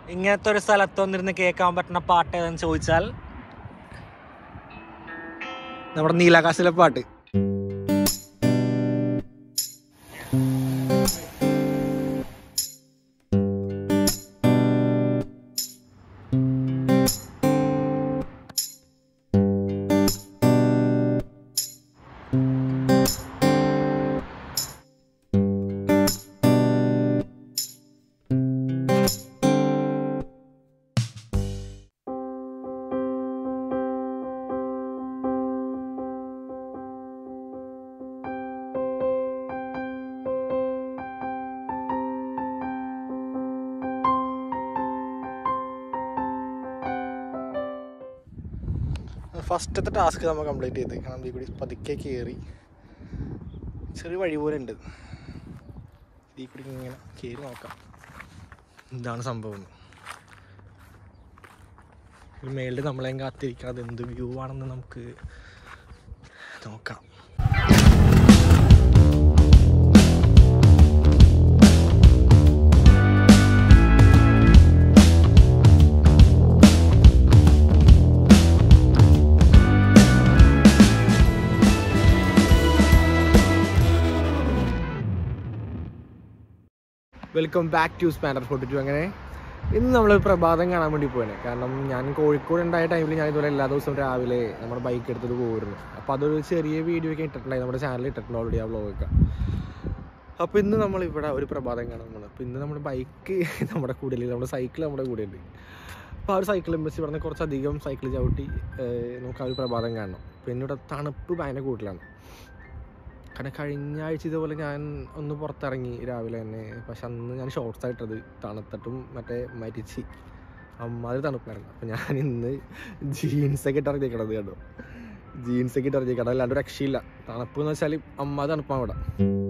ഇങ്ങനത്തെ ഒരു സ്ഥലത്ത് വന്നിരുന്ന് കേൾക്കാൻ പറ്റുന്ന പാട്ട് ഏതെന്ന് ചോദിച്ചാൽ നമ്മുടെ നീലാകാശിലെ പാട്ട് ഫസ്റ്റത്തെ ടാസ്ക് നമ്മൾ കംപ്ലീറ്റ് ചെയ്ത് കാരണം ഇതിൽ കൂടി പതുക്കെ കയറി ചെറിയ വഴി പോലെ ഉണ്ട് ഇതിൽ കൂടി ഇങ്ങനെ കയറി നോക്കാം എന്താണ് സംഭവം ഒരു മേളിൽ നമ്മളെയും കാത്തിരിക്കാം അത് എന്ത് വ്യൂ ആണെന്ന് നമുക്ക് നോക്കാം welcome back to Spander forty two അങ്ങനെ ഇന്ന് നമ്മൾ പ്രഭാതം കാണാൻ വേണ്ടി പോയത് കാരണം ഞാൻ കോഴിക്കോട് ഉണ്ടായ ടൈമിൽ ഞാൻ ഇതുപോലെ എല്ലാ ദിവസവും രാവിലെ നമ്മുടെ ബൈക്ക് എടുത്തിട്ട് പോകുമായിരുന്നു അപ്പോൾ അതൊരു ചെറിയ വീഡിയോ ഒക്കെ ഇട്ടിട്ടുണ്ടായി നമ്മുടെ ചാനലിൽ ഇട്ടിട്ടുണ്ട് ഓൾറെഡി ആ വ്ളോഗൊക്കെ അപ്പോൾ ഇന്ന് നമ്മൾ ഇവിടെ ഒരു പ്രഭാതം കാണാൻ പോകുന്നത് അപ്പോൾ ഇന്ന് നമ്മുടെ ബൈക്ക് നമ്മുടെ കൂടെ ഇല്ല നമ്മുടെ സൈക്കിൾ നമ്മുടെ കൂടെ ഉണ്ട് അപ്പോൾ ആ ഒരു സൈക്കിൾ എംബസി പറഞ്ഞാൽ കുറച്ചധികം സൈക്കിൾ ചവിട്ടി ഏഹ്, നമുക്ക് ആ ഒരു പ്രഭാതം കാണണം പിന്നെ ഇവിടെ തണുപ്പ് ഭയങ്കര കൂടുതലാണ് കാരണം കഴിഞ്ഞ ആഴ്ച ഇതുപോലെ ഞാൻ ഒന്ന് പുറത്തിറങ്ങി രാവിലെ തന്നെ പക്ഷെ അന്ന് ഞാൻ ഷോർട്സ് ആയിട്ടത് തണുത്തിട്ടും മറ്റേ മരിച്ച് അമ്മാതിരി തണുപ്പായിരുന്നു അപ്പം ഞാൻ ഇന്ന് ജീൻസൊക്കെ ഇട്ട് ഇറങ്ങിയേക്കണത് കേട്ടോ ജീൻസൊക്കെ ഇട്ട് ഇറങ്ങിയേക്കണം അല്ലാണ്ട് ഒരു രക്ഷയില്ല തണുപ്പ് എന്ന് വെച്ചാൽ അമ്മാതി തണുപ്പാണ് ഇവിടെ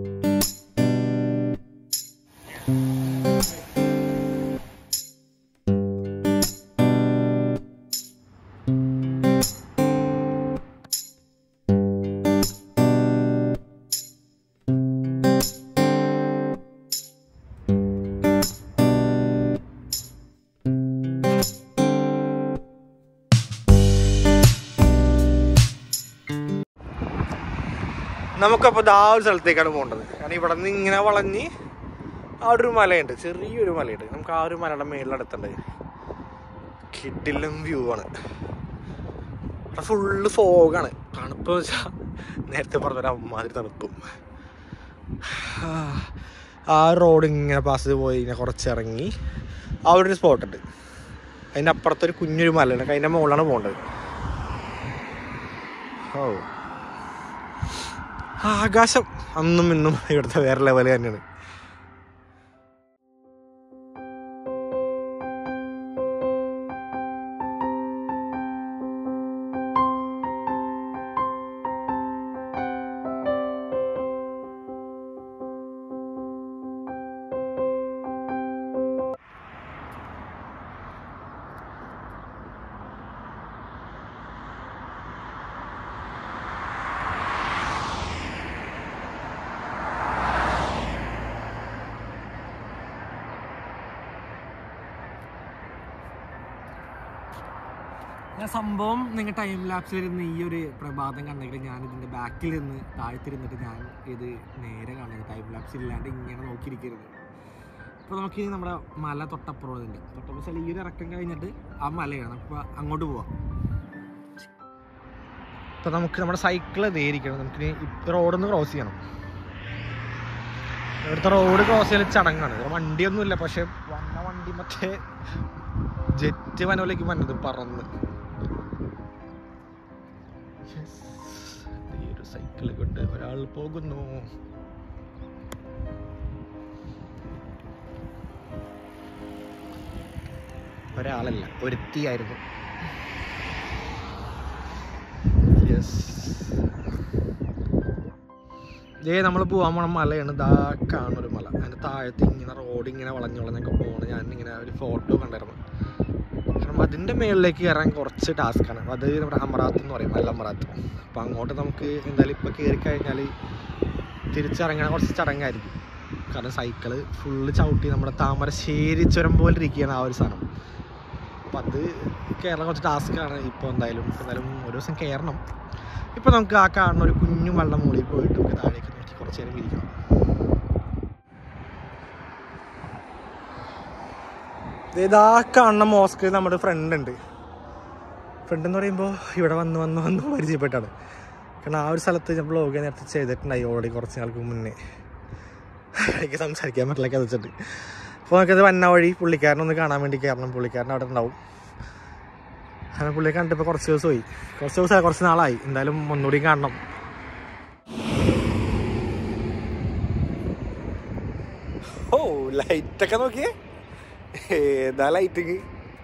നമുക്കപ്പോൾ ആ ഒരു സ്ഥലത്തേക്കാണ് പോകേണ്ടത് കാരണം ഇവിടെ നിന്ന് ഇങ്ങനെ വളഞ്ഞ് അവിടെ ഒരു മലയുണ്ട് ചെറിയൊരു മലയുണ്ട് നമുക്ക് ആ ഒരു മലയുടെ മേളിലെടുത്തേണ്ടത് കിഡിലും വ്യൂ ആണ് ഇവിടെ ഫുള്ള് ഫോഗാണ് തണുപ്പ് വെച്ചാൽ നേരത്തെ പറഞ്ഞൊരു അമ്മാതിരി തണുപ്പും ആ റോഡ് ഇങ്ങനെ പാസ് ചെയ്ത് പോയി ഇങ്ങനെ കുറച്ച് ഇറങ്ങി അവിടെ ഒരു സ്പോട്ട് ഉണ്ട് അതിൻ്റെ അപ്പുറത്തൊരു കുഞ്ഞൊരു മലയുണ്ട് അതിൻ്റെ മുകളിലാണ് പോകേണ്ടത് ഓ ആകാശം അന്നും ഇന്നും ഇവിടുത്തെ വേറെ ലെവൽ തന്നെയാണ് ഞാൻ സംഭവം നിങ്ങൾ ടൈം ലാപ്സിൽ ഇരുന്ന് ഈ ഒരു പ്രഭാതം കണ്ടെങ്കിൽ ഞാൻ ഇതിന്റെ ബാക്കിൽ നിന്ന് താഴ്ത്തിരുന്നിട്ട് ഞാൻ ഇത് നേരെ കാണുന്നത് ടൈം ലാപ്സ് ഇല്ലാണ്ട് ഇങ്ങനെ നോക്കിയിരിക്കരുത് അപ്പോൾ നമുക്ക് നമ്മുടെ മല തൊട്ടപ്പുറമുണ്ട് തൊട്ടപ്പുറം വെച്ചാൽ ഈ ഒരു ഇറക്കം കഴിഞ്ഞിട്ട് ആ മലയാണ് അപ്പോൾ അങ്ങോട്ട് പോവാം ഇപ്പോൾ നമുക്ക് നമ്മുടെ സൈക്കിൾ നേരിക്കണം നമുക്ക് റോഡൊന്ന് ക്രോസ് ചെയ്യണം ഇവിടുത്തെ റോഡ് ക്രോസ് ചെയ്യൽ ചടങ്ങാണ് ഇവിടെ വണ്ടിയൊന്നുമില്ല പക്ഷെ വന്ന വണ്ടി മറ്റേ ജെറ്റ് വനോലേക്ക് വന്നത് പറന്ന് Yes. ഈ ഒരു സൈക്കിൾ കൊണ്ട് ഒരാൾ പോകുന്നു ഒരാളല്ല ഒരുത്തിയായിരുന്നു യെസ് ഇതേ നമ്മൾ പോകാൻ പോണ മലയാണ് ദാ കാണൊരു മല അതിൻ്റെ താഴത്ത് ഇങ്ങനെ റോഡ് ഇങ്ങനെ വളഞ്ഞു വളഞ്ഞൊക്കെ പോകണം ഞാൻ ഇങ്ങനെ ഒരു ഫോട്ടോ കണ്ടായിരുന്നു കാരണം അതിൻ്റെ മേളിലേക്ക് കയറാൻ കുറച്ച് ടാസ്ക്കാണ് അത് നമ്മുടെ അമറാത്ത് എന്ന് പറയും നല്ല അമറാത്ത് അപ്പോൾ അങ്ങോട്ട് നമുക്ക് എന്തായാലും ഇപ്പോൾ കയറി കഴിഞ്ഞാൽ തിരിച്ചിറങ്ങാൻ കുറച്ച് ചടങ്ങായിരിക്കും കാരണം സൈക്കിള് ഫുള്ള് ചവിട്ടി നമ്മുടെ താമരശ്ശേരി ചുരം പോലെ ഇരിക്കുകയാണ് ആ ഒരു സാധനം അപ്പം അത് കയറാൻ കുറച്ച് ടാസ്ക്കാണ് ഇപ്പോൾ എന്തായാലും ഇപ്പം എന്തായാലും ഒരു ദിവസം കയറണം ഇപ്പം നമുക്ക് ആ കാണുന്ന ഒരു കുഞ്ഞു വെള്ളം മുകളിൽ പോയിട്ട് നമുക്ക് താഴേക്ക് നോക്കി കുറച്ച് നേരം ഇരിക്കണം ഇതാ കാണുന്ന മോസ്ക് നമ്മുടെ ഫ്രണ്ട് ഉണ്ട് ഫ്രണ്ട് എന്ന് പറയുമ്പോൾ ഇവിടെ വന്ന് വന്ന് വന്ന് പരിചയപ്പെട്ടാണ് കാരണം ആ ഒരു സ്ഥലത്ത് ഞാൻ ബ്ലോഗ് നേരത്തെ ചെയ്തിട്ടുണ്ടായി ഓൾറെഡി കുറച്ച് നാൾക്ക് മുന്നേ എനിക്ക് സംസാരിക്കാൻ പറ്റില്ല അത് വെച്ചിട്ട് അപ്പോൾ നമുക്കത് വന്ന വഴി പുള്ളിക്കാരനൊന്ന് കാണാൻ വേണ്ടി കയറണം പുള്ളിക്കാരൻ അവിടെ ഉണ്ടാവും അങ്ങനെ പുള്ളിയെ കണ്ടിപ്പോൾ കുറച്ച് ദിവസമായി കുറച്ച് ദിവസമായി കുറച്ച് നാളായി എന്തായാലും ഒന്നുകൂടി കാണണം ഓ ലൈറ്റൊക്കെ നോക്കിയേ ഏതാ ലൈറ്റിങ്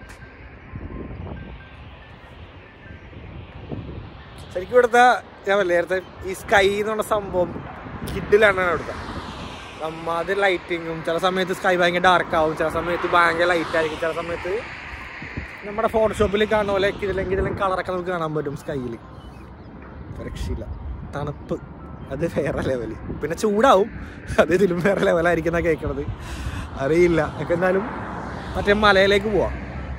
ശരിക്കും ഇവിടുത്തെ ഞാൻ പറഞ്ഞില്ലേ നേരത്തെ ഈ സ്കൈ എന്ന് പറഞ്ഞ സംഭവം കിഡിലാണ് ഇവിടുത്തെ നമ്മത് ലൈറ്റിങ്ങും ചില സമയത്ത് സ്കൈ ഭയങ്കര ഡാർക്ക് ആവും ചില സമയത്ത് ഭയങ്കര ലൈറ്റ് ആയിരിക്കും ചില സമയത്ത് നമ്മുടെ ഫോട്ടോഷോപ്പിൽ കാണുന്ന പോലെ കിടിലും കിടിലും കളറൊക്കെ നമുക്ക് കാണാൻ പറ്റും സ്കൈയിൽ രക്ഷയില്ല തണുപ്പ് അത് വേറെ ലെവല് പിന്നെ ചൂടാവും അത് ഇതിലും വേറെ ലെവലായിരിക്കും എന്നാ കേൾക്കണത് അറിയില്ല ഒക്കെ എന്തായാലും മറ്റേ മലയിലേക്ക് പോവാം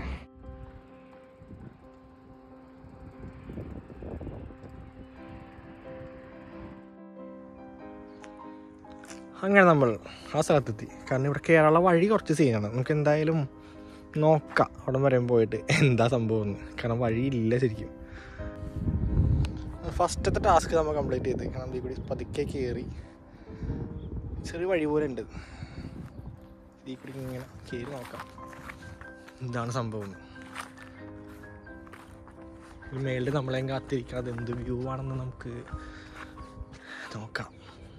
അങ്ങനെ നമ്മൾ ആ സ്ഥലത്തെത്തി കാരണം ഇവിടെ കേരള വഴി കുറച്ച് സീനാണ് നമുക്ക് എന്തായാലും നോക്കാം അവിടെ വരെ പോയിട്ട് എന്താ സംഭവം എന്ന് കാരണം വഴിയില്ല ശരിക്കും ഫസ്റ്റത്തെ ടാസ്ക് നമ്മൾ കംപ്ലീറ്റ് ചെയ്ത് കാരണം ഇതിൽ കൂടി പതുക്കെ കയറി ചെറിയ വഴി പോലെ ഉണ്ട് ഇതിൽ കൂടി ഇങ്ങനെ കയറി നോക്കാം എന്താണ് സംഭവം എന്ന്. ഒരു മേളിൽ നമ്മളെയും കാത്തിരിക്കാം അത് എന്ത് വ്യൂ ആണെന്ന് നമുക്ക് നോക്കാം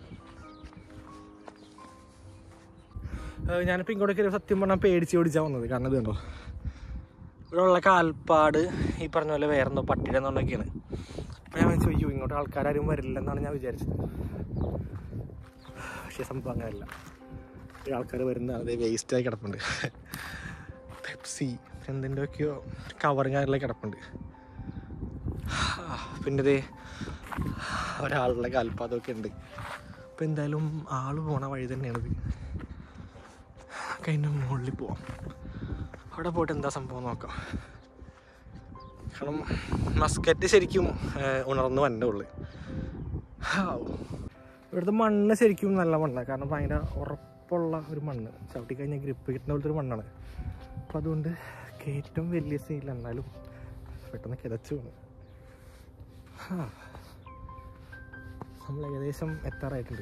ഏഹ് ഞാനിപ്പോൾ ഇങ്ങോട്ട് കയറി സത്യം പറഞ്ഞാൽ പേടിച്ച് ഓടിച്ചാൽ വന്നത് കാരണം ഇത് കണ്ടോ ഇവിടെ ഉള്ള കാൽപ്പാട് ഈ പറഞ്ഞ പോലെ വേറെ എന്തോ പട്ടിയുടെ എന്നുള്ളതൊക്കെയാണ് അപ്പോൾ ഞാൻ ചോദിച്ചു ഇങ്ങോട്ട് ആൾക്കാരും വരില്ലെന്നാണ് ഞാൻ വിചാരിച്ചത് പക്ഷേ സംഭവം അങ്ങനെയല്ല ഈ ആൾക്കാർ വരുന്ന അതേ വേസ്റ്റായി കിടപ്പുണ്ട് പെപ്സി എന്തിൻ്റെയൊക്കെയോ കവറും കാര്യങ്ങളൊക്കെ കിടപ്പുണ്ട് പിന്നെ ദേ ഒരാളുടെ കാൽപ്പാദമൊക്കെ ഉണ്ട് അപ്പോൾ എന്തായാലും ആള് പോണ വഴി തന്നെയാണിത് അതിൻ്റെ മുകളിൽ പോവാം അവിടെ പോയിട്ട് എന്താ സംഭവം നോക്കാം കാരണം മസ്കറ്റ് ശരിക്കും ഏഹ്, ഉണർന്ന് വന്നേ ഉള്ളു ഹാവ്. ഇവിടുത്തെ മണ്ണ് ശരിക്കും നല്ല മണ്ണാണ് കാരണം ഭയങ്കര ഉറപ്പുള്ള ഒരു മണ്ണ് ചവിട്ടി കഴിഞ്ഞാൽ ഗ്രിപ്പ് കിട്ടുന്ന പോലത്തെ ഒരു മണ്ണാണ് അപ്പം അതുകൊണ്ട് കയറ്റം വലിയ സീനില്ല എന്നാലും പെട്ടെന്ന് കിതച്ചു പോണു ഹാ. നമ്മൾ ഏകദേശം എത്താറായിട്ടുണ്ട്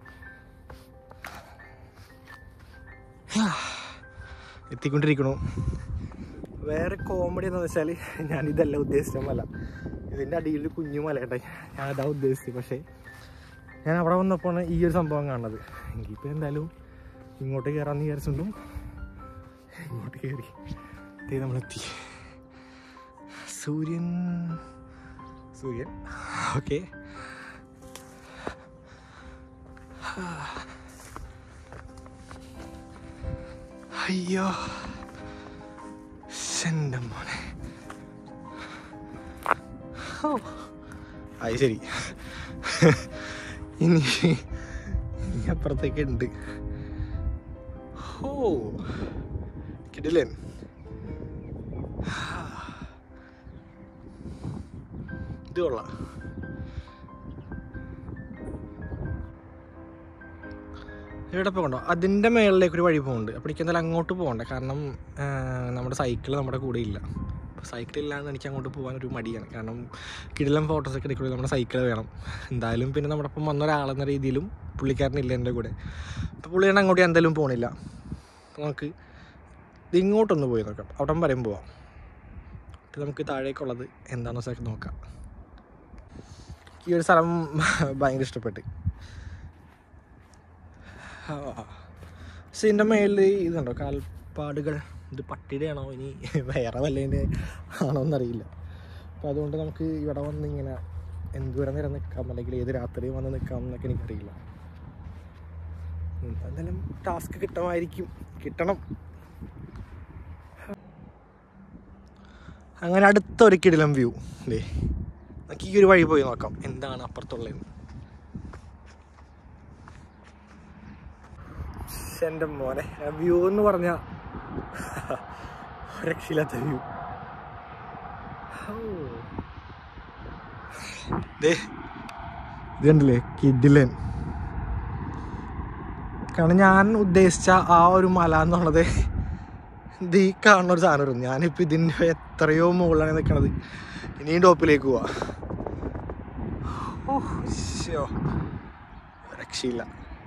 എത്തിക്കൊണ്ടിരിക്കണു വേറെ കോമഡി എന്താണെന്ന് വെച്ചാൽ ഞാൻ ഇതല്ല ഉദ്ദേശിച്ച മല ഇതിൻ്റെ അടിയിൽ ഒരു കുഞ്ഞു മല ഉണ്ടായി ഞാൻ അതാ ഉദ്ദേശിച്ചത് പക്ഷേ ഞാൻ അവിടെ വന്നപ്പോഴാണ് ഈ ഒരു സംഭവം കാണുന്നത് എങ്കിപ്പോൾ എന്തായാലും ഇങ്ങോട്ട് കയറാമെന്ന് വിചാരിച്ചുകൊണ്ടും ഇങ്ങോട്ട് കയറി ദേ നമ്മളെത്തി സൂര്യൻ സൂര്യൻ ഓക്കെ അയ്യോ എൻ്റെ മോനെ ഓ അത് ശരി ഇനി ഇനി അപ്പുറത്തേക്ക് ഉണ്ട് ഓ കിടിലൻ ഇത് കൊള്ളാം ഇവിടെ ഇപ്പോൾ കണ്ടോ അതിൻ്റെ മേളിലേക്ക് ഒരു വഴി പോകുന്നുണ്ട് അപ്പോൾ എനിക്ക് എന്തായാലും അങ്ങോട്ട് പോകണ്ട കാരണം ആ, നമ്മുടെ സൈക്കിൾ നമ്മുടെ കൂടെ ഇല്ല സൈക്കിൾ ഇല്ലാണ്ട് എനിക്ക് അങ്ങോട്ട് പോകാൻ ഒരു മടിയാണ് കാരണം കിടിലം ഫോട്ടോസൊക്കെ എടുക്കണമെങ്കിൽ നമ്മുടെ സൈക്കിൾ വേണം എന്തായാലും പിന്നെ നമ്മുടെ ഒപ്പം വന്ന ഒരാളെന്ന രീതിയിലും പുള്ളിക്കാരനില്ല എൻ്റെ കൂടെ അപ്പോൾ പുള്ളിയാണ് അങ്ങോട്ട് ഞാൻ എന്തായാലും പോകണില്ല അപ്പോൾ നമുക്ക് ഇത് ഇങ്ങോട്ടൊന്ന് പോയി നോക്കാം അവിടം വരെയും പോവാം എന്നിട്ട് നമുക്ക് താഴേക്കുള്ളത് എന്താണെന്ന് വെച്ചാൽ നോക്കാം ഈ ഒരു സ്ഥലം ഭയങ്കര ഇഷ്ടപ്പെട്ട് ആ. പക്ഷെ ഇതിൻ്റെ മേളിൽ ഇതുണ്ടോ കാൽപ്പാടുകൾ ഇത് പട്ടിയുടെയാണോ ഇനി വേറെ വല്ലതിൻ്റെ ആണോ എന്നറിയില്ല അപ്പോൾ അതുകൊണ്ട് നമുക്ക് ഇവിടെ വന്ന് ഇങ്ങനെ എന്തോരം നേരം നിൽക്കാം അല്ലെങ്കിൽ ഏത് രാത്രിയും വന്ന് നിൽക്കാം എന്നൊക്കെ എനിക്കറിയില്ല ഉം, എന്തായാലും ടാസ്ക് കിട്ടണമായിരിക്കും കിട്ടണം അങ്ങനെ അടുത്ത ഒരു കിടിലം വ്യൂ അല്ലേ നമുക്ക് ഈ ഒരു വഴി പോയി നോക്കാം എന്താണ് അപ്പുറത്തുള്ളതെന്ന് എൻ്റെ മോനെ വ്യൂ എന്ന് പറഞ്ഞ രക്ഷയില്ലാത്ത വ്യൂ ഇത് കണ്ടില്ലേ കിഡിലൻ കാരണം ഞാൻ ഉദ്ദേശിച്ച ആ ഒരു മല എന്നുള്ളത് ഇത് ഈ കാണുന്ന ഒരു സാധനം ഞാനിപ്പോൾ ഇതിൻ്റെ എത്രയോ മുകളിലാണ് നിൽക്കണത് ഇനിയും ടോപ്പിലേക്ക് പോവാ ഓ ശ്ശോ. രക്ഷയില്ല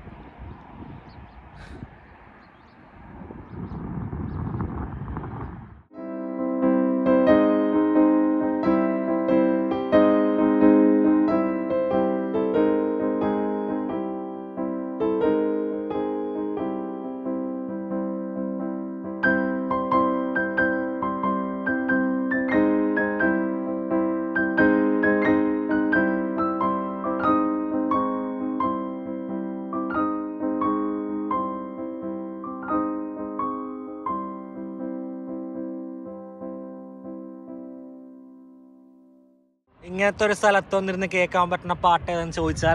ഇങ്ങനത്തെ ഒരു സ്ഥലത്ത് വന്നിരുന്ന് കേൾക്കാൻ പറ്റുന്ന പാട്ട് ഏതെന്ന് ചോദിച്ചാൽ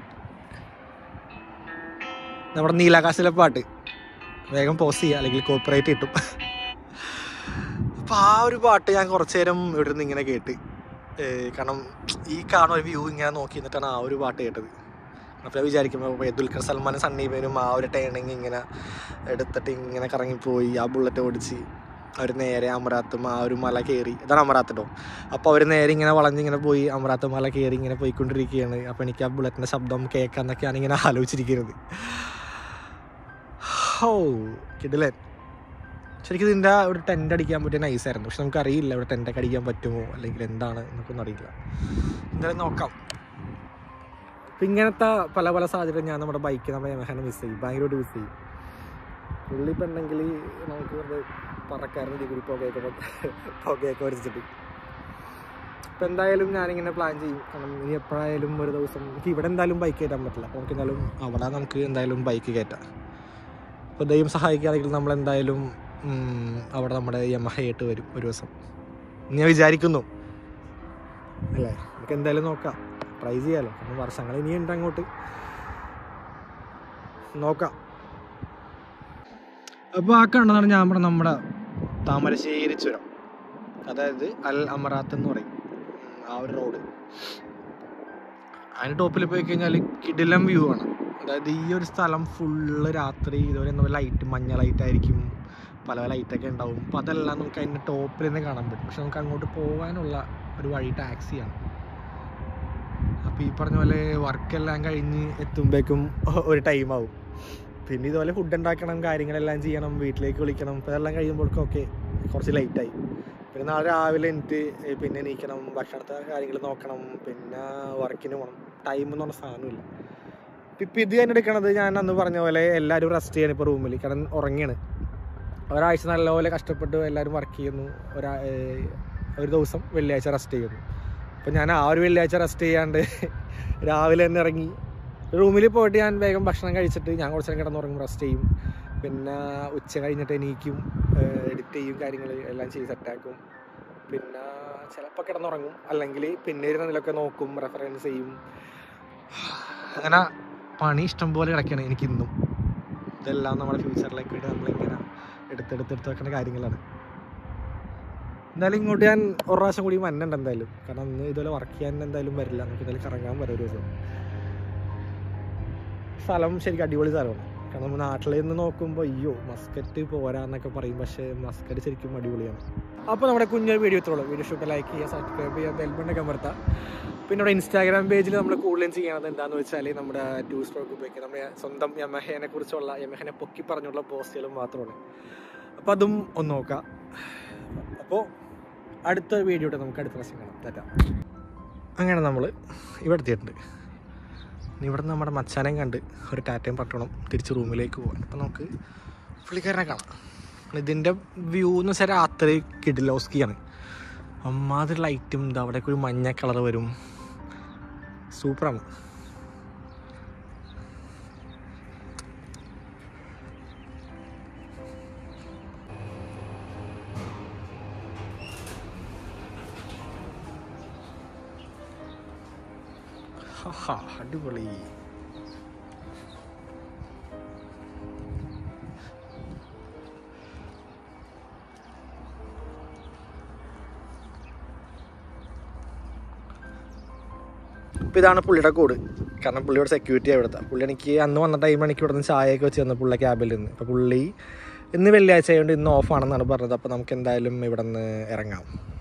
നമ്മുടെ നീലാകാശിലെ പാട്ട് വേഗം പോസ് ചെയ്യുക അല്ലെങ്കിൽ കോപ്പറേറ്റ് കിട്ടും അപ്പം ആ ഒരു പാട്ട് ഞാൻ കുറച്ചു നേരം ഇവിടെ നിന്ന് ഇങ്ങനെ കേട്ട് ഏഹ് കാരണം ഈ കാണുന്ന ഒരു വ്യൂ ഇങ്ങനെ നോക്കി നിന്നിട്ടാണ് ആ ഒരു പാട്ട് കേട്ടത് അപ്പോൾ ഞാൻ വിചാരിക്കുമ്പോൾ ദുൽഖർ സൽമാനും സണ്ണീബനും ആ ഒരു ടേണിങ് ഇങ്ങനെ എടുത്തിട്ട് ഇങ്ങനെ കറങ്ങിപ്പോയി ആ ബുള്ളറ്റ് ഓടിച്ച് അവർ നേരെ അമറാത്തും ആ ഒരു മല കയറി ഇതാണ് അമറാത്ത് കേട്ടോ അപ്പോൾ അവർ നേരെ ഇങ്ങനെ വളഞ്ഞിങ്ങനെ പോയി അമറാത്ത് മല കയറി ഇങ്ങനെ പോയിക്കൊണ്ടിരിക്കുകയാണ് അപ്പോൾ എനിക്ക് ആ ബുള്ളറ്റിൻ്റെ ശബ്ദം കേൾക്കാന്നൊക്കെയാണ് ഇങ്ങനെ ആലോചിച്ചിരിക്കുന്നത് ഹോ കിടിലൻ ശരിക്കും ഇതിൻ്റെ ഒരു ടെൻ്റ് അടിക്കാൻ പറ്റിയ നൈസായിരുന്നു പക്ഷെ നമുക്കറിയില്ല ഇവിടെ ടെൻ്റൊക്കെ അടിക്കാൻ പറ്റുമോ അല്ലെങ്കിൽ എന്താണ് നമുക്കൊന്നും അറിയില്ല എന്തായാലും നോക്കാം അപ്പം ഇങ്ങനത്തെ പല പല സാഹചര്യം ഞാൻ നമ്മുടെ ബൈക്ക് നമ്മുടെ യമഹനെ മിസ് ചെയ്യും ഭയങ്കരമായിട്ട് മിസ് ചെയ്യും പുള്ളി ഇപ്പം ഉണ്ടെങ്കിൽ നമുക്ക് വെറുതെ പറക്കാരൻ്റെ കൂടി പുകയൊക്കെ പ- പുകയൊക്കെ വരച്ചിട്ട് ഇപ്പം എന്തായാലും ഞാനിങ്ങനെ പ്ലാൻ ചെയ്യും കാരണം ഇനി എപ്പോഴായാലും ഒരു ദിവസം എനിക്ക് ഇവിടെ എന്തായാലും ബൈക്ക് കയറ്റാൻ പറ്റില്ല അപ്പോൾ നമുക്ക് എന്തായാലും അവിടെ നമുക്ക് എന്തായാലും ബൈക്ക് കയറ്റാം അപ്പോൾ ദൈവം സഹായിക്കുകയാണെങ്കിൽ നമ്മൾ എന്തായാലും ഉം, അവിടെ നമ്മുടെ യമഹയായിട്ട് വരും ഒരു ദിവസം എന്ന് ഞാൻ വിചാരിക്കുന്നു അല്ലേ നമുക്ക് എന്തായാലും നോക്കാം ട്രൈ ചെയ്യാമല്ലോ കാരണം വർഷങ്ങൾ ഇനിയുണ്ട് അങ്ങോട്ട് നോക്കാം അപ്പോൾ ആ കാണുന്നതാണ് ഞാൻ പറഞ്ഞ നമ്മുടെ താമരശ്ശേരി ചുരം അതായത് അൽ അമറാത്ത് എന്ന് പറയും ഉം, ആ ഒരു റോഡ് അതിന് ടോപ്പിൽ പോയി കഴിഞ്ഞാൽ കിടിലം വ്യൂ ആണ് അതായത് ഈ ഒരു സ്ഥലം ഫുള്ള് രാത്രി ഇതുപോലെ എന്താ ലൈറ്റ് മഞ്ഞ ലൈറ്റ് ആയിരിക്കും പല പല ലൈറ്റൊക്കെ ഉണ്ടാവും അപ്പോൾ അതെല്ലാം നമുക്ക് അതിൻ്റെ ടോപ്പിൽ നിന്ന് കാണാൻ പറ്റും പക്ഷെ നമുക്ക് അങ്ങോട്ട് പോകാനുള്ള ഒരു വഴി ടാക്സിയാണ് അപ്പോൾ ഈ പറഞ്ഞ പോലെ വർക്കെല്ലാം കഴിഞ്ഞ് എത്തുമ്പോഴേക്കും ഒരു ടൈം ആവും പിന്നെ ഇതുപോലെ ഫുഡ് ഉണ്ടാക്കണം കാര്യങ്ങളെല്ലാം ചെയ്യണം വീട്ടിലേക്ക് വിളിക്കണം അപ്പോൾ ഇതെല്ലാം കഴിയുമ്പോഴേക്കും ഓക്കെ കുറച്ച് ലേറ്റായി പിന്നെ നാളെ രാവിലെ എനിക്ക് പിന്നെ എണീക്കണം ഭക്ഷണത്തെ കാര്യങ്ങൾ നോക്കണം പിന്നെ വർക്കിന് പോകണം ടൈം എന്ന് പറഞ്ഞ സാധനമില്ല ഇപ്പം ഇത് തന്നെ എടുക്കണത് ഞാൻ അന്ന് പറഞ്ഞ പോലെ എല്ലാവരും റെസ്റ്റ് ചെയ്യണം ഇപ്പോൾ റൂമിൽ കാരണം ഉറങ്ങിയാണ് ഒരാഴ്ച നല്ലപോലെ കഷ്ടപ്പെട്ട് എല്ലാവരും വർക്ക് ചെയ്യുന്നു ഒരാ ഏഹ് ഒരു ദിവസം വെള്ളിയാഴ്ച റെസ്റ്റ് ചെയ്യുന്നു അപ്പം ഞാൻ ആ ഒരു വെള്ളിയാഴ്ച റെസ്റ്റ് ചെയ്യാണ്ട് രാവിലെ തന്നെ ഇറങ്ങി റൂമിൽ പോയിട്ട് ഞാൻ വേഗം ഭക്ഷണം കഴിച്ചിട്ട് ഞാൻ കുറച്ച് നേരം കിടന്നുറങ്ങും റെസ്റ്റ് ചെയ്യും പിന്നെ ഉച്ച കഴിഞ്ഞിട്ട് എണീക്കും എഡിറ്റ് ചെയ്യും കാര്യങ്ങൾ എല്ലാം ചെയ്ത് സെറ്റാക്കും പിന്നെ ചിലപ്പോൾ കിടന്നുറങ്ങും അല്ലെങ്കിൽ പിന്നെ ഇരുന്നതിലൊക്കെ നോക്കും റെഫറൻസ് ചെയ്യും അങ്ങനെ പണി ഇഷ്ടം പോലെ കിടക്കുകയാണ് എനിക്ക് ഇന്നും ഇതെല്ലാം നമ്മുടെ ഫ്യൂച്ചറിലേക്ക് വേണ്ടി നമ്മളിങ്ങനെ എടുത്തെടുത്തെടുത്ത് വെക്കേണ്ട കാര്യങ്ങളാണ് എന്തായാലും ഇങ്ങോട്ട് ഞാൻ ഒരു പ്രാവശ്യം കൂടി മന്നുണ്ട് എന്തായാലും കാരണം ഇന്ന് ഇതുപോലെ വർക്ക് ചെയ്യാൻ എന്തായാലും വരില്ല നമുക്ക് എന്തായാലും കറങ്ങാൻ വരും ഒരു ദിവസം സ്ഥലം ശരിക്കും അടിപൊളി സ്ഥലമാണ് കാരണം നമ്മൾ നാട്ടിൽ നിന്ന് നോക്കുമ്പോൾ അയ്യോ മസ്കറ്റ് പോരാന്നൊക്കെ പറയും പക്ഷേ മസ്കറ്റ് ശരിക്കും അടിപൊളിയാണ് അപ്പോൾ നമ്മുടെ കുഞ്ഞൊരു വീഡിയോ ഇത്രയുള്ളൂ വീഡിയോ ഷൂട്ട് ലൈക്ക് ചെയ്യുക സബ്സ്ക്രൈബ് ചെയ്യുക ബെൽബണ്ടൊക്കെ അമർത്താം പിന്നെ നമ്മുടെ ഇൻസ്റ്റാഗ്രാം പേജിൽ നമ്മൾ കൂടുതലും ചെയ്യണത് എന്താണെന്ന് വെച്ചാൽ നമ്മുടെ ടൂ സ്ട്രോക്ക് ഉപയോഗിക്കുക നമ്മുടെ സ്വന്തം യമഹേനെ കുറിച്ചുള്ള യമഹനെ പൊക്കി പറഞ്ഞുള്ള പോസ്റ്റുകളും മാത്രമാണ് അപ്പോൾ അതും ഒന്ന് നോക്കാം അപ്പോൾ അടുത്ത വീഡിയോയുടെ നമുക്ക് അടുത്ത പ്രാവശ്യം കാണാം ടാറ്റ അങ്ങനെ നമ്മൾ ഇവിടെ എത്തിയിട്ടുണ്ട് ഇനി ഇവിടെ നമ്മുടെ മച്ചാനെ കണ്ട് ഒരു ടാറ്റയും പട്ടണം തിരിച്ച് റൂമിലേക്ക് പോകാൻ അപ്പം നമുക്ക് പുള്ളിക്കാരനെ കാണാം ഇതിൻ്റെ വ്യൂ എന്ന് വെച്ചാൽ രാത്രി കിഡിലോസ്കിയാണ് അമ്മാതിരി ലൈറ്റും ഇത് അവിടേക്ക് ഒരു മഞ്ഞ കളർ വരും സൂപ്പറാണ് ഹഹാ, അടിപൊളി അപ്പോൾ ഇതാണ് പുള്ളിയുടെ കോഡ് കാരണം പുള്ളിയുടെ സെക്യൂരിറ്റി ഇവിടുത്തെ പുള്ളി എനിക്ക് അന്ന് വന്ന ടൈമിൽ എനിക്ക് ഇവിടെ നിന്ന് ചായയൊക്കെ വെച്ച് തന്നു പുള്ളിയുടെ ക്യാബിൽ നിന്ന് അപ്പോൾ പുള്ളി ഇന്ന് വെള്ളിയാഴ്ച ആയതുകൊണ്ട് ഇന്ന് ഓഫ് ആണെന്നാണ് പറഞ്ഞത് അപ്പോൾ നമുക്ക് എന്തായാലും ഇവിടെ നിന്ന് ഇറങ്ങാം